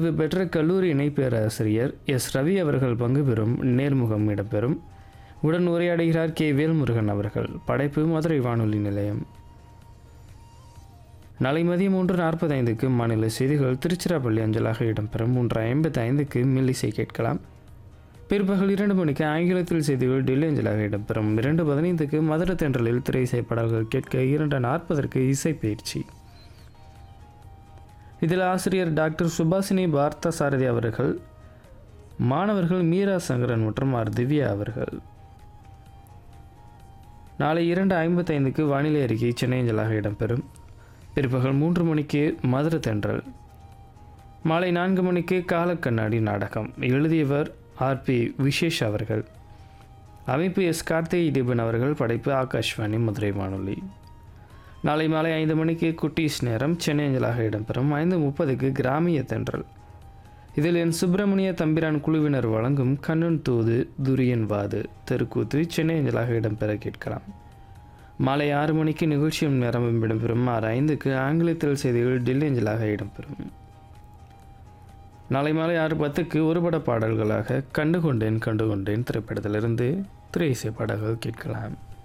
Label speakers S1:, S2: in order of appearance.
S1: ஓய்வு பெற்ற கல்லூரி இணை பேராசிரியர் எஸ் ரவி அவர்கள் பங்கு பெறும் நேர்முகம் இடம்பெறும் உடன் உரையாடுகிறார் கே வேல்முருகன் அவர்கள் படைப்பு மதுரை வானொலி நிலையம் நாளை மதியம் மூன்று நாற்பத்தைந்துக்கு மாநில செய்திகள் திருச்சிராப்பள்ளி அஞ்சலாக இடம்பெறும் மூன்று ஐம்பத்தி ஐந்துக்கு மில்லிசை கேட்கலாம் பிற்பகல் இரண்டு மணிக்கு ஆங்கிலத்தில் செய்திகள் டெல்லி அஞ்சலாக இடம்பெறும் இரண்டு பதினைந்துக்கு மதுரை தென்றலில் திரை இசை பாடல்கள் கேட்க இரண்டு நாற்பதற்கு இசை பயிற்சி இதில் ஆசிரியர் டாக்டர் சுபாசினி பார்த்த சாரதி அவர்கள் மாணவர்கள் மீரா சங்கரன் மற்றும் ஆர் திவ்யா அவர்கள் நாளை இரண்டு ஐம்பத்தைந்துக்கு வானிலை அறிக்கை சென்னை அஞ்சலாக இடம்பெறும் பிற்பகல் மூன்று மணிக்கு மதுரை தென்றல் மாலை நான்கு மணிக்கு காலக்கண்ணாடி நாடகம் எழுதியவர் ஆர்பி விசேஷ் அவர்கள் அமைப்பு எஸ் கார்த்திகை தீபன் அவர்கள் படைப்பு ஆகாஷ்வாணி மதுரை வானொலி நாளை மாலை ஐந்து மணிக்கு குட்டீஸ் நேரம் சென்னை அஞ்சலாக இடம்பெறும் ஐந்து முப்பதுக்கு கிராமிய தென்றல் இதில் என் சுப்பிரமணிய தம்பிரான் குழுவினர் வழங்கும் கண்ணன் தூது துரியன் வாது தெருக்கூத்து சென்னை அஞ்சலாக இடம்பெற கேட்கலாம் மாலை ஆறு மணிக்கு நிகழ்ச்சியும் நேரமும் இடம்பெறும் ஆறு ஐந்துக்கு ஆங்கிலத்தில் செய்திகள் டெல்லி அஞ்சலாக இடம்பெறும் நாளை மாலை ஆறு பத்துக்கு ஒருபட பாடல்களாக கண்டுகொண்டேன் கண்டுகொண்டேன் திரைப்படத்திலிருந்து திரை இசை பாடல்கள் கேட்கலாம்